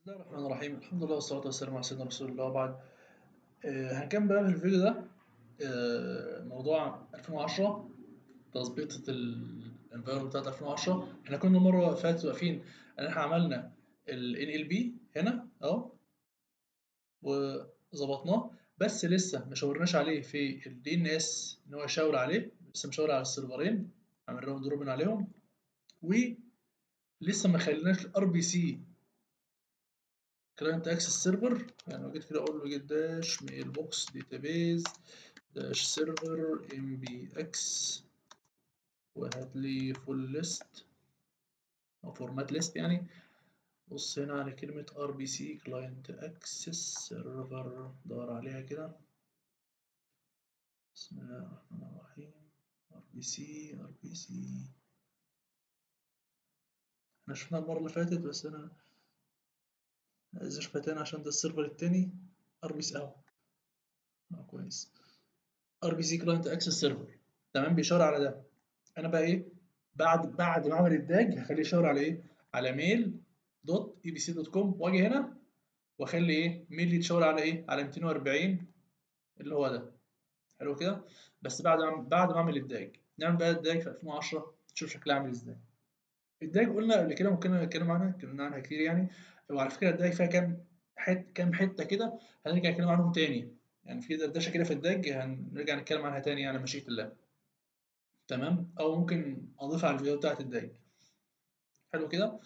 بسم الله الرحمن الرحيم الحمد لله والصلاة والسلام على سيدنا رسول الله وبعد آه هنكمل بقى في الفيديو ده آه موضوع 2010 تظبيطة الانفايرمنت بتاعت 2010 احنا كنا المرة اللي فاتت واقفين ان احنا عملنا ال NLP هنا اهو وظبطناه بس لسه ما شاورناش عليه في ال DNS ان هو يشاور عليه لسه مشاور على السيرفرين عامل راوند روبن عليهم ولسه ما خليناش الار بي سي كلاينت اكسس سيرفر يعني لو جيت كده اقول له جيت داش ميل بوكس داتابيز داش سيرفر ام بي اكس وهات لي فول ليست او فورمات ليست يعني بص هنا على كلمة ار بي سي كلاينت اكسس سيرفر دور عليها كده بسم الله الرحمن الرحيم ار بي سي ار بي سي احنا شفناها المرة اللي فاتت بس انا عايز اشوفها تاني عشان ده السيرفر التاني ار بي سي اهو اه كويس ار بي سي كلاينت اكسس سيرفر تمام بيشاور على ده انا بقى ايه بعد بعد ما اعمل الداج هخليه يشاور على ايه على ميل دوت اي بي سي دوت كوم واجي هنا واخلي ايه ميل يتشاور على ايه على 240 اللي هو ده حلو كده بس بعد ما بعد ما اعمل الداج نعمل بقى الداج في 2010 تشوف شكلها عامل ازاي الداج قلنا قبل كده ممكن نتكلم عنها اتكلمنا عنها كتير يعني وعلى فكره الداج فيها كام حت كام حته كده هنرجع نتكلم عنهم تاني يعني في دردشه كده في الداج هنرجع نتكلم عنها تاني على مشيئه الله تمام او ممكن اضيفها على الفيديو بتاعت الداج حلو كده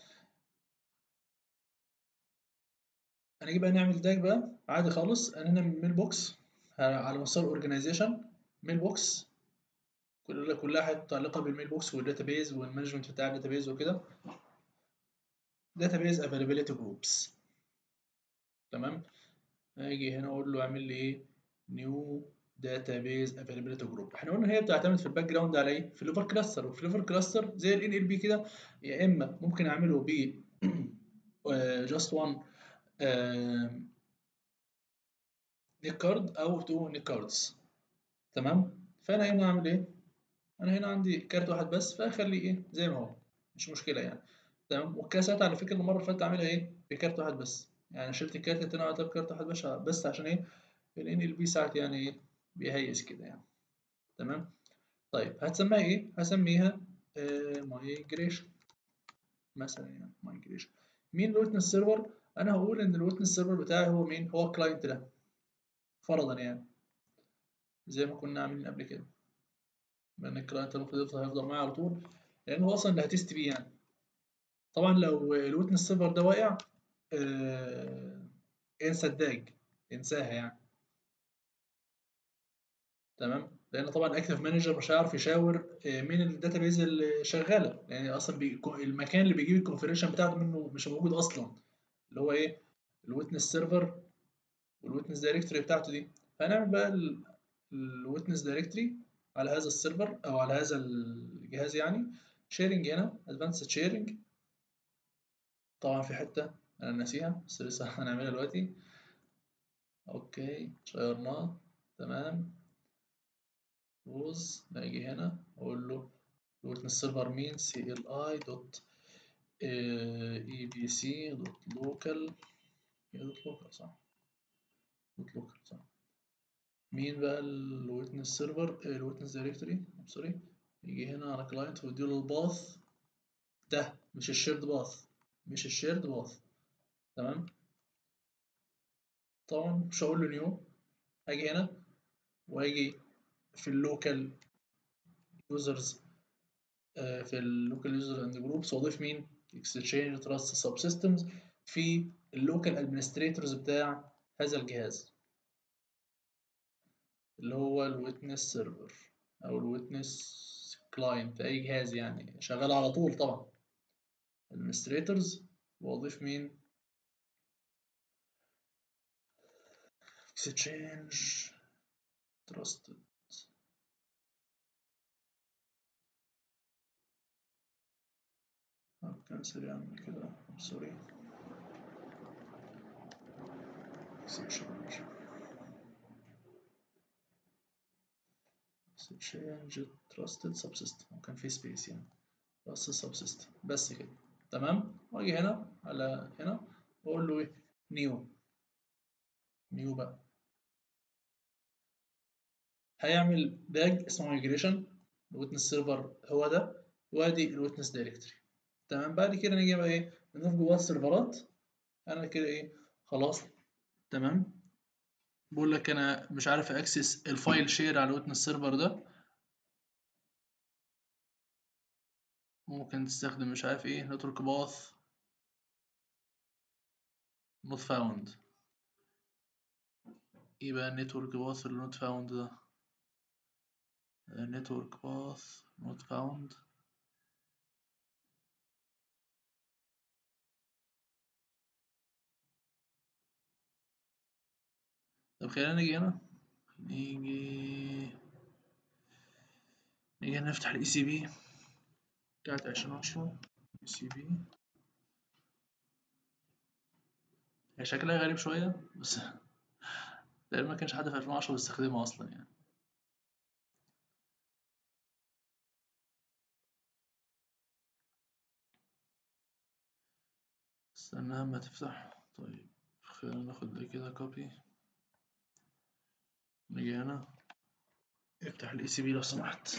هنيجي بقى نعمل داج بقى عادي خالص انا هنا ميل بوكس على مستوى الاورجنايزيشن ميل بوكس كلها كلها حاجات متعلقه بالميل بوكس والداتابيز والمانجمنت بتاع الداتابيز وكده database availability groups تمام هاجي هنا اقول له اعمل لي ايه new database availability group احنا قلنا هي بتعتمد في الباك جراوند على ايه في الليفر كلاستر وفي الليفر كلاستر زي ال NLP كده يا اما ممكن اعمله ب just one نيك كارد او تو نيك كاردز تمام فانا هنا اعمل ايه انا هنا عندي كارت واحد بس فاخليه ايه زي ما هو مش مشكله يعني تمام والكاسات على فكره المره اللي فاتت اعملها ايه بكارت واحد بس يعني شلت الكارت التاني وعملتها بكارت واحد بس بس عشان ايه ال NLP ساعات يعني ايه بيهيس كده يعني تمام طيب هتسميها ايه هسميها مايجريشن مثلا يعني مايجريشن مين الويتنس سيرفر انا هقول ان الويتنس سيرفر بتاعي هو مين هو الكلاينت ده فرضا يعني زي ما كنا عاملين قبل كده لان الكلاينت المفروض هيفضل معايا على طول لان هو اصلا اللي هتست بيه يعني طبعا لو الويتنس سيرفر ده واقع آه انسى الداج انساها يعني تمام لان طبعا اكتف مانجر مش هيعرف يشاور آه مين الداتابيز اللي شغاله لان يعني اصلا بي... المكان اللي بيجيب الكونفيجريشن بتاعته منه مش موجود اصلا اللي هو ايه الويتنس سيرفر والويتنس دايركتوري بتاعته دي فهنعمل بقى الويتنس دايركتوري على هذا السيرفر او على هذا الجهاز يعني شيرنج هنا ادفانسد شيرنج طبعا في حته انا ناسيها بس لسه هنعملها دلوقتي اوكي شيرناه تمام بوز باجي هنا اقول له الويتنس سيرفر مين سي ال اي دوت اي بي سي دوت لوكال دوت لوكال صح دوت لوكال صح مين بقى الويتنس سيرفر الويتنس دايركتوري سوري يجي هنا على كلاينت ويديله الباث ده مش الشيرد باث مش الشيرد باث تمام طبعا مش هقول له نيو هاجي هنا واجي في اللوكال يوزرز في اللوكال يوزر اند جروبس واضيف مين اكستشينج تراست سب سيستمز في اللوكال ادمنستريتورز بتاع هذا الجهاز اللي هو الويتنس سيرفر او الويتنس كلاينت اي جهاز يعني شغال على طول طبعا administrators واضيف مين exchange trusted كنسل يعمل كده سوري exchange exchange trusted subsystem وكان في سبيس يعني trusted subsystem بس كده تمام واجي هنا على هنا واقول له ايه نيو نيو بقى هيعمل داج اسمه مايجريشن الويتنس سيرفر هو ده وادي الويتنس دايركتوري تمام بعد كده نيجي بقى ايه نضيف جواه السيرفرات انا كده ايه خلاص تمام بقول لك انا مش عارف اكسس الفايل شير على الويتنس سيرفر ده ممكن تستخدم مش عارف ايه نتورك باث not found ايه بقى النتورك باث اللي not found ده network path not found طب خلينا نيجي هنا نيجي نيجي نفتح الاي سي بي بتاعت عشرين عشرة اي سي بي هي شكلها غريب شوية بس تقريبا ما كانش حد في 2010 بيستخدمها أصلا يعني استنى اما تفتح طيب خلينا ناخد ده كده كوبي نيجي هنا افتح الاي سي بي لو سمحت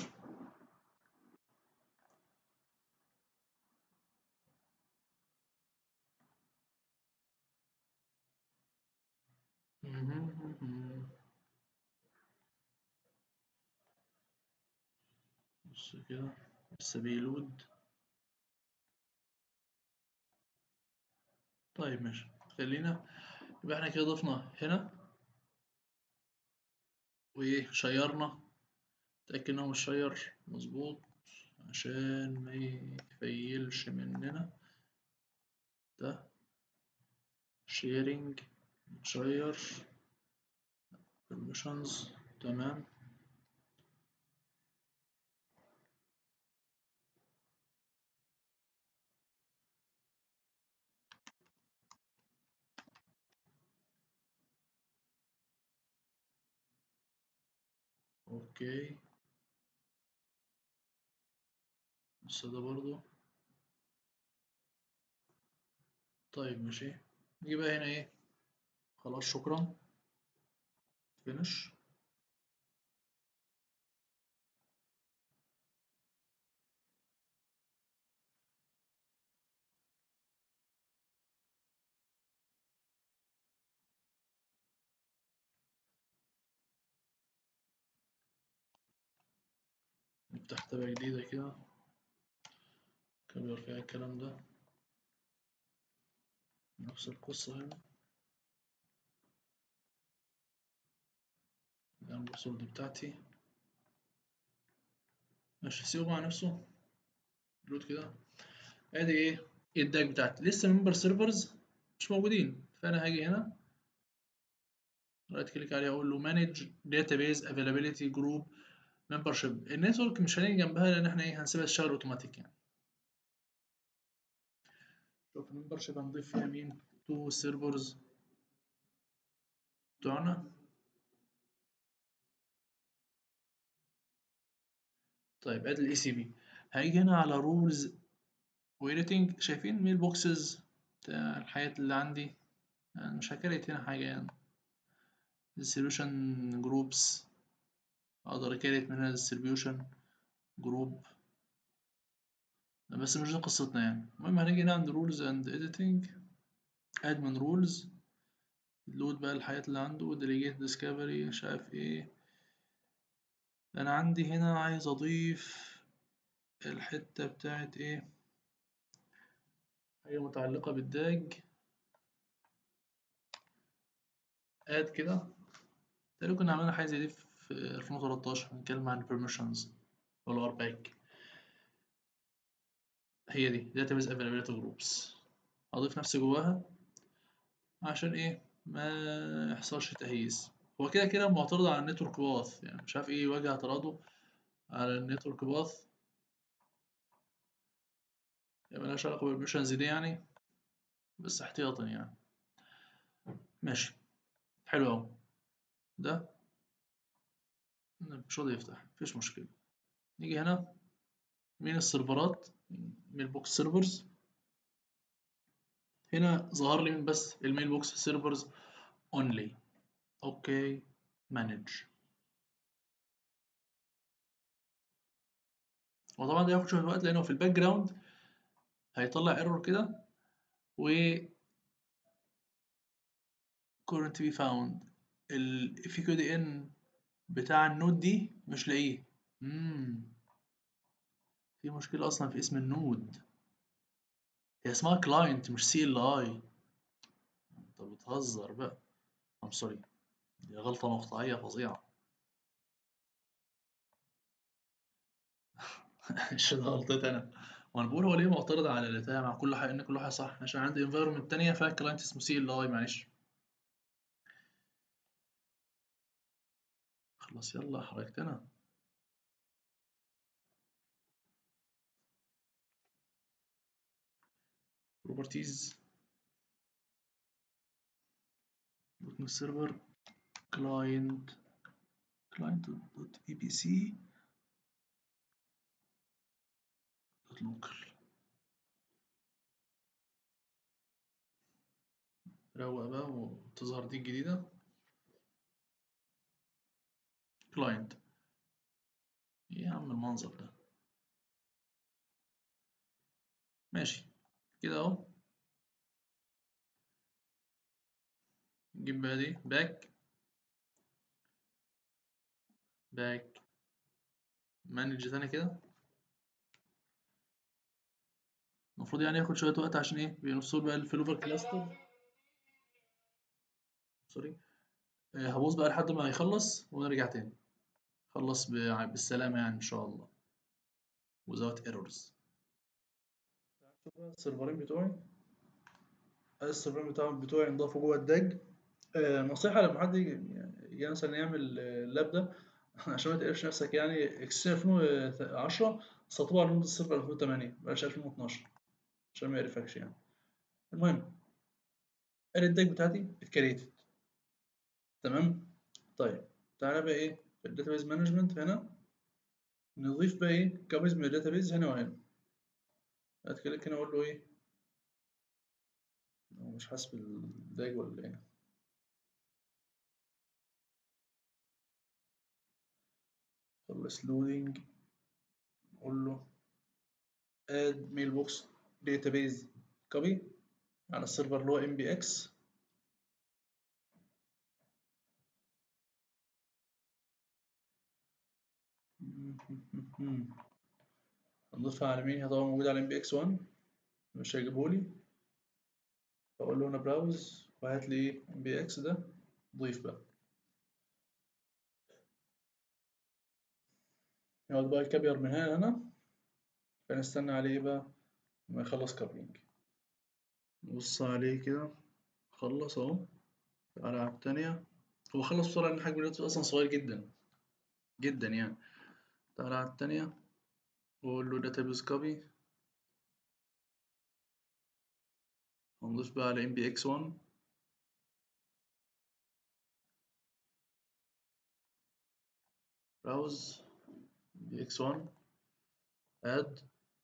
بص كده لسه بيلود طيب ماشي خلينا يبقى احنا كده ضفنا هنا وايه شيرنا تأكد انه مش شير مظبوط عشان ما يفيلش مننا ده sharing شير permissions تمام اوكي بس ده برضو طيب ماشي نيجي بقى هنا ايه خلاص شكرا فينش نفتح تابع جديدة كده كبر فيها الكلام ده نفس القصة هنا ده الباسورد بتاعتي ماشي سيبه مع نفسه لود كده ادي ايه الداك بتاعتي لسه ممبر سيرفرز مش موجودين فانا هاجي هنا رايت كليك عليه اقول له مانج داتابيز افيلابيلتي جروب ممبرشيب النتورك مش هنيجي جنبها لان احنا ايه هنسيبها تشتغل اوتوماتيك يعني شوف الممبرشيب هنضيف فيها مين تو سيرفرز بتوعنا طيب ادي الاي سي بي هيجي هنا على رولز وإيديتنج شايفين ميل بوكسز بتاع الحاجات اللي عندي يعني مش هكريت هنا حاجة يعني distribution groups أقدر أكريت من هنا distribution group بس مش دي قصتنا يعني المهم هنيجي هنا عند rules and editing admin rules اللود بقى الحاجات اللي عنده delegate discovery مش عارف ايه أنا عندي هنا عايز أضيف الحتة بتاعت ايه حاجة متعلقة بالداج اد كده تقريبا كنا عملنا حاجة زي دي في 2013 بنتكلم عن permissions ولا باك هي دي database availability groups هضيف نفسي جواها عشان ايه ما يحصلش تهييس هو كده كده معترض على النتورك باث يعني مش عارف ايه وجه اعتراضه على النتورك باث يعني ملهاش علاقة بالبرميشنز دي يعني بس احتياطا يعني ماشي حلو اهو ده مش راضي يفتح مفيش مشكلة نيجي هنا مين السيرفرات مين بوكس سيرفرز هنا ظهر لي من بس الميل بوكس سيرفرز اونلي اوكي مانج وطبعا ده هياخد شويه وقت لانه في الباك جراوند هيطلع ايرور كده و current be found ال FQDN بتاع النود دي مش لاقيه امم في مشكلة أصلا في اسم النود هي اسمها كلاينت مش سي ال اي انت بتهزر بقى ام سوري دي غلطة مقطعية فظيعة مش ده غلطتي انا وانا بقول هو ليه معترض على البتاع مع كل حاجة ان كل حاجة صح عشان عندي انفايرمنت تانية فيها كلاينت اسمه سي ال اي معلش خلاص يلا حركتنا properties دوت سيرفر client client دوت epc دوت local روق بقى وتظهر دي الجديدة client ايه يا عم المنظر ده ماشي كده اهو نجيب بقى دي باك باك مانج تاني كده المفروض يعني ياخد شوية وقت عشان ايه بينصوا بقى الفلوفر كلاستر سوري آه، هبوظ بقى لحد ما يخلص ونرجع تاني خلص ب- بالسلامة يعني إن شاء الله without errors السيرفرين بتوعي السيرفرين بتاع بتوعي انضافوا جوه الداج آه، نصيحة لما حد يجي يعني يجي مثلا يعمل آه، اللاب ده عشان ما تقرفش نفسك يعني اكستنشن 2010 سطبه على ويندوز سيرفر 2008 بلاش 2012 عشان ما يقرفكش يعني المهم ادي الداج بتاعتي اتكريتد تمام طيب تعالى بقى ايه في الداتابيز مانجمنت هنا نضيف بقى ايه كابيز من الداتابيز هنا وهنا هتكلم هنا اقول له ايه هو مش حاسس بالداج ولا ايه خلص لودينج نقول له add mailbox database copy على السيرفر اللي هو mbx هنضيفها على مين هي طبعا موجودة على mbx 1 مش هيجيبهولي فأقول له أنا براوز وهات لي ايه mbx ده ضيف بقى يقعد بقى يكبر من هنا لهنا فنستنى عليه إيه بقى ما يخلص كابلينج نبص عليه كده خلص اهو تعالى على التانية هو خلص بسرعة لأن حجم النت أصلا صغير جدا جدا يعني تعالى على التانية وأقول له database copy هنضيف بقى على mbx1 browse mbx1 add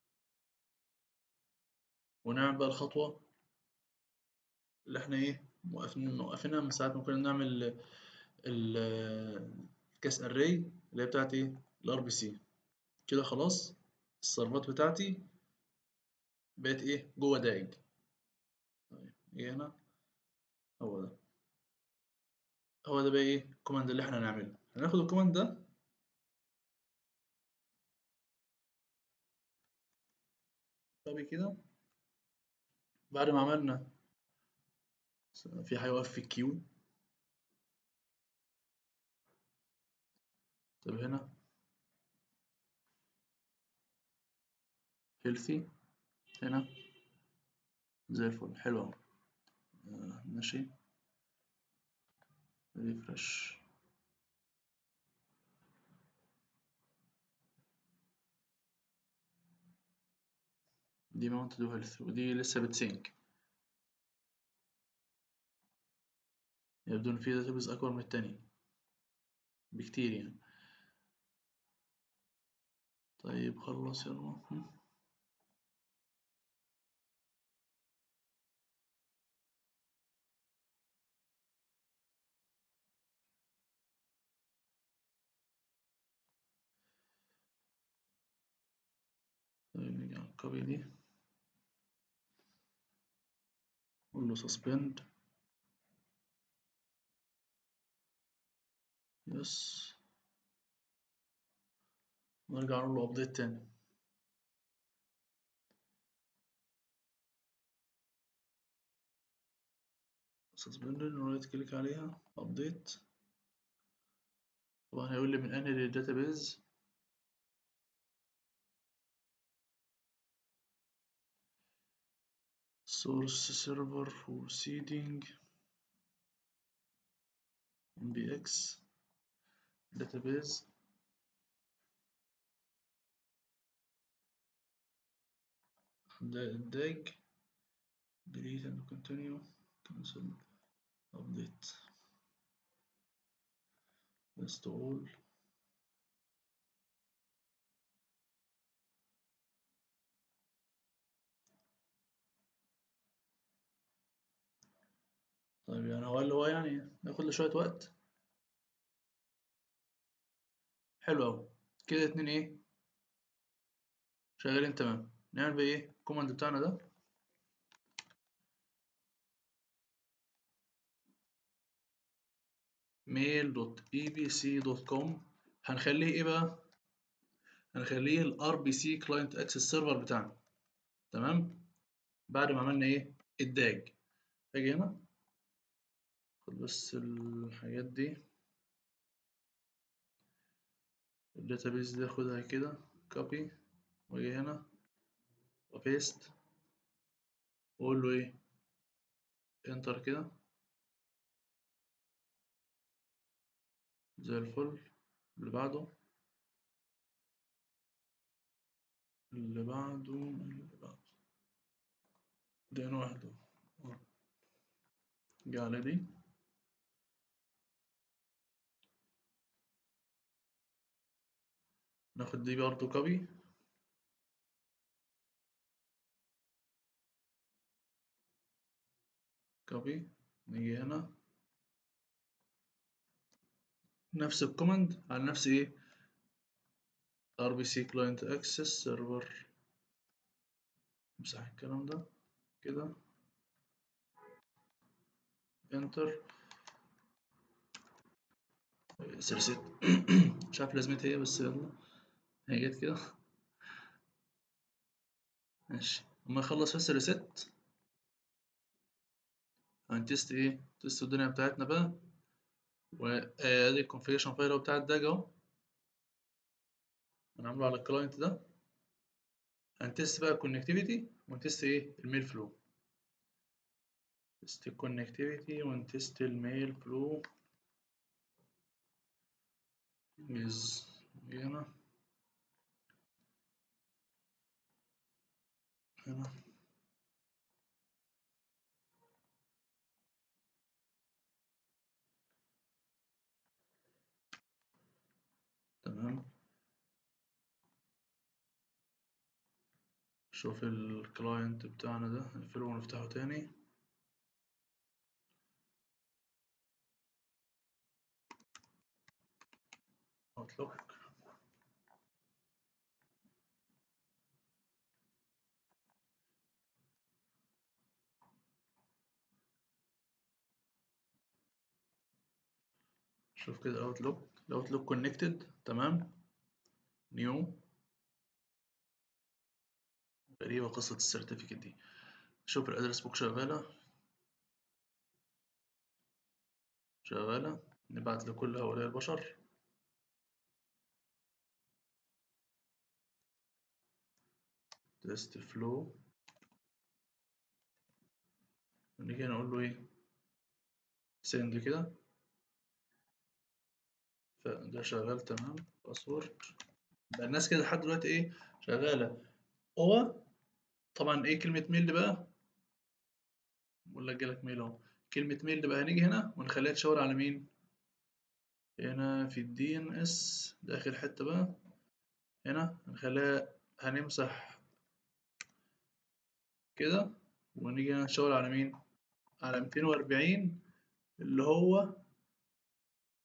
ونعمل بقى الخطوة اللي احنا ايه موقفين موقفينها من ساعة ما كنا نعمل ال- الكاس اري اللي هي بتاعت ايه الار بي سي كده خلاص السيرفرات بتاعتي بقت ايه جوه دايج طيب ايه هنا هو ده هو ده بقى ايه الكوماند اللي احنا هنعمله هناخد الكوماند ده كوبي كده بعد ما عملنا في هيوقف في الكيو طب هنا healthy هنا زي الفل حلو اهو آه، ماشي ريفرش دي ماونتد وهيلث ودي لسه بتسينك يبدو ان في داتابيز اكبر من التانية بكتير يعني طيب خلص يلا هم. طيب نيجي على الكوبي دي نقول له suspend يس نرجع نقول له update تاني suspended رايت كليك عليها update طبعا هيقول لي من انهي للداتابيز source server for seeding mbx database DAG delete and continue cancel update install طيب يعني هو اللي هو يعني ياخد له شوية وقت حلو أوي كده اتنين ايه شغالين تمام نعمل بقى ايه الكوماند بتاعنا ده mail.ebc.com هنخليه ايه بقى هنخليه ال RBC Client Access Server بتاعنا تمام بعد ما عملنا ايه الداج اجي هنا خد بس الحاجات دي الداتابيز دي اخدها كده كوبي واجي هنا وبيست واقول له ايه انتر كده زي الفل اللي بعده اللي بعده اللي بعده ده هنا واحد اهو جه على دي ناخد دي برضه كوبي كوبي نيجي هنا نفس الكوماند على نفس ايه RBC client access server امسح الكلام ده كده انتر سرست مش عارف لازمتها ايه بس يلا هي جت كده ماشي اما نخلص بس ريست هنتست ايه تست الدنيا بتاعتنا بقى وادي الكونفيجريشن فايل بتاع الداج اهو هنعمله على الكلاينت ده هنتست بقى الكونكتيفيتي ونتست ايه الميل فلو تست الكونكتيفيتي ونتست الميل فلو is هنا هنا تمام شوف الكلاينت بتاعنا ده نقفله ونفتحه تاني اوتلوك شوف كده الاوتلوك الاوتلوك كونكتد تمام نيو غريبة قصة السيرتيفيكت دي شوف الادرس بوك شغالة شغالة نبعت لكل هؤلاء البشر تيست فلو ونيجي نقول له ايه سند كده فده شغال تمام باسورد بقى الناس كده لحد دلوقتي ايه شغالة هو طبعا ايه كلمة ميل بقى بقول لك جالك ميل اهو كلمة ميل بقى هنيجي هنا ونخليها تشاور على مين هنا في الدي ان اس ده اخر حتة بقى هنا هنخليها هنمسح كده ونيجي هنا نشاور على مين على 240 اللي هو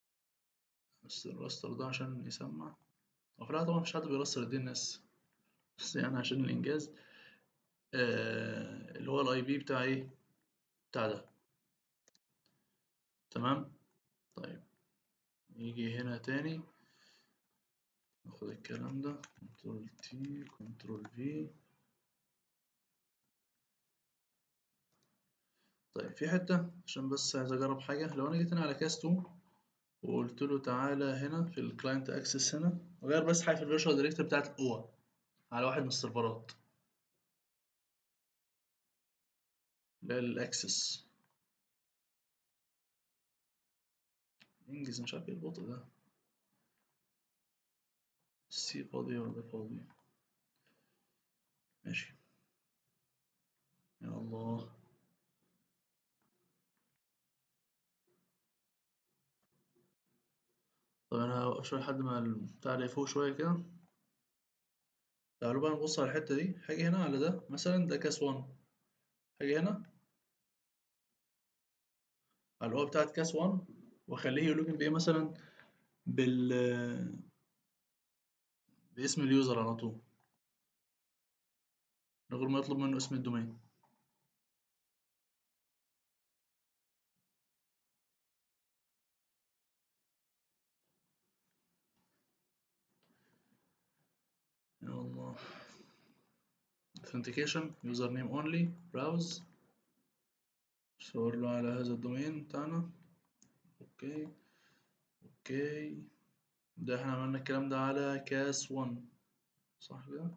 بس الراستر ده عشان يسمع وفي الحقيقة طبعا مفيش حد بيرستر الدي ان اس بس يعني عشان الإنجاز آه اللي هو الاي بي بتاع ايه بتاع ده تمام طيب نيجي هنا تاني ناخد الكلام ده كنترول تي كنترول في طيب في حتة عشان بس عايز أجرب حاجة لو أنا جيت هنا على كاس 2 وقلت له تعالى هنا في الكلاينت اكسس هنا غير بس حاجة في الفيرتشوال دايركتوري بتاعت الأوى على واحد من السيرفرات اللي هي الأكسس انجز مش عارف ايه البطء ده السي فاضي ولا فاضي ماشي يا الله طب انا هوقف شويه لحد ما البتاع ده يفوق شويه كده تعالوا بقى نبص على الحته دي هاجي هنا على ده مثلا ده كاس 1 هاجي هنا على الأوضة بتاعت كاس 1 واخليه يلوجن بايه مثلا بال باسم اليوزر على طول من غير ما يطلب منه اسم الدومين يا الله authentication user name only browse صور له على هذا الدومين بتاعنا اوكي اوكي ده احنا عملنا الكلام ده على كاس 1 صح كده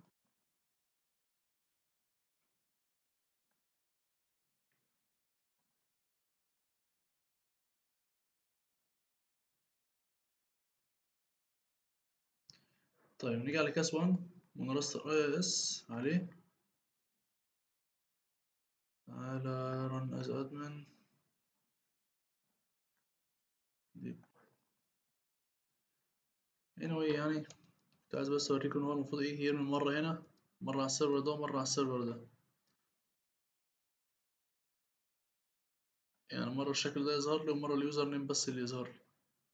طيب نيجي على كاس 1 ونرستر اي اس عليه على run as admin دي anyway يعني كنت عايز بس اوريكم ان هو المفروض ايه يرمي مرة هنا مرة على السيرفر ده ومرة على السيرفر ده يعني مرة الشكل ده يظهر لي ومرة اليوزر نيم بس اللي يظهر لي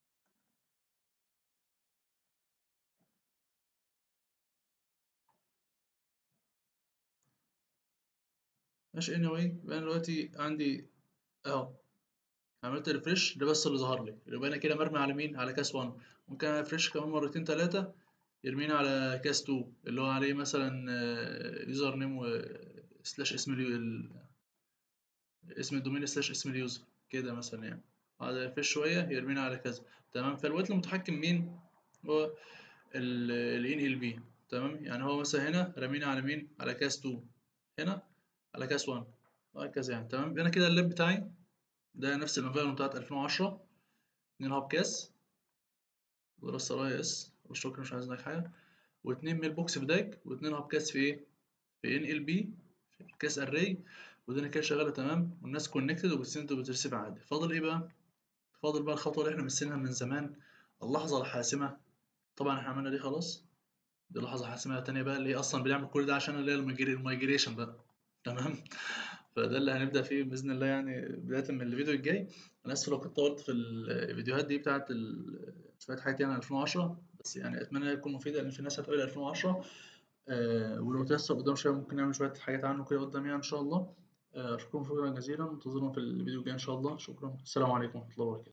ماشي anyway يبقى انا دلوقتي عندي اهو عملت ريفرش ده بس اللي ظهر لي يبقى انا كده مرمي على مين على كاس 1 ممكن اريفرش كمان مرتين ثلاثة يرميني على كاس 2 اللي هو عليه مثلا يوزر نيم سلاش اسم ال... اسم الدومين سلاش اسم اليوزر كده مثلا يعني اقعد اريفرش شوية يرميني على كذا تمام فالوقت المتحكم مين هو ال ان ال بي تمام يعني هو مثلا هنا رميني على مين على كاس 2 هنا على كاس 1 وهكذا يعني تمام يبقى انا كده اللاب بتاعي ده نفس الانفايرمنت بتاعت 2010 اتنين هاب كاس وراسة اي اس والشكر مش عايز منك حاجه واتنين ميل بوكس في داك واتنين هاب كاس في ايه في ان ال بي في كاس اري والدنيا كده شغاله تمام والناس كونكتد وبتسند وبترسيف عادي فاضل ايه بقى فاضل بقى الخطوه اللي احنا مستنيها من زمان اللحظه الحاسمه طبعا احنا عملنا دي خلاص دي لحظه حاسمه تانية بقى اللي هي اصلا بنعمل كل ده عشان اللي هي المايجريشن بقى تمام فده اللي هنبدأ فيه بإذن الله يعني بداية من الفيديو الجاي أنا آسف لو كنت طولت في الفيديوهات دي بتاعت شوية حاجات يعني 2010 بس يعني أتمنى تكون مفيدة لأن في ناس هتقول 2010 آه ولو تيسر قدام شوية ممكن نعمل شوية حاجات عنه كده قدام يعني إن شاء الله آه أشكركم شكرا جزيلا انتظرونا في الفيديو الجاي إن شاء الله شكرا السلام عليكم ورحمة الله وبركاته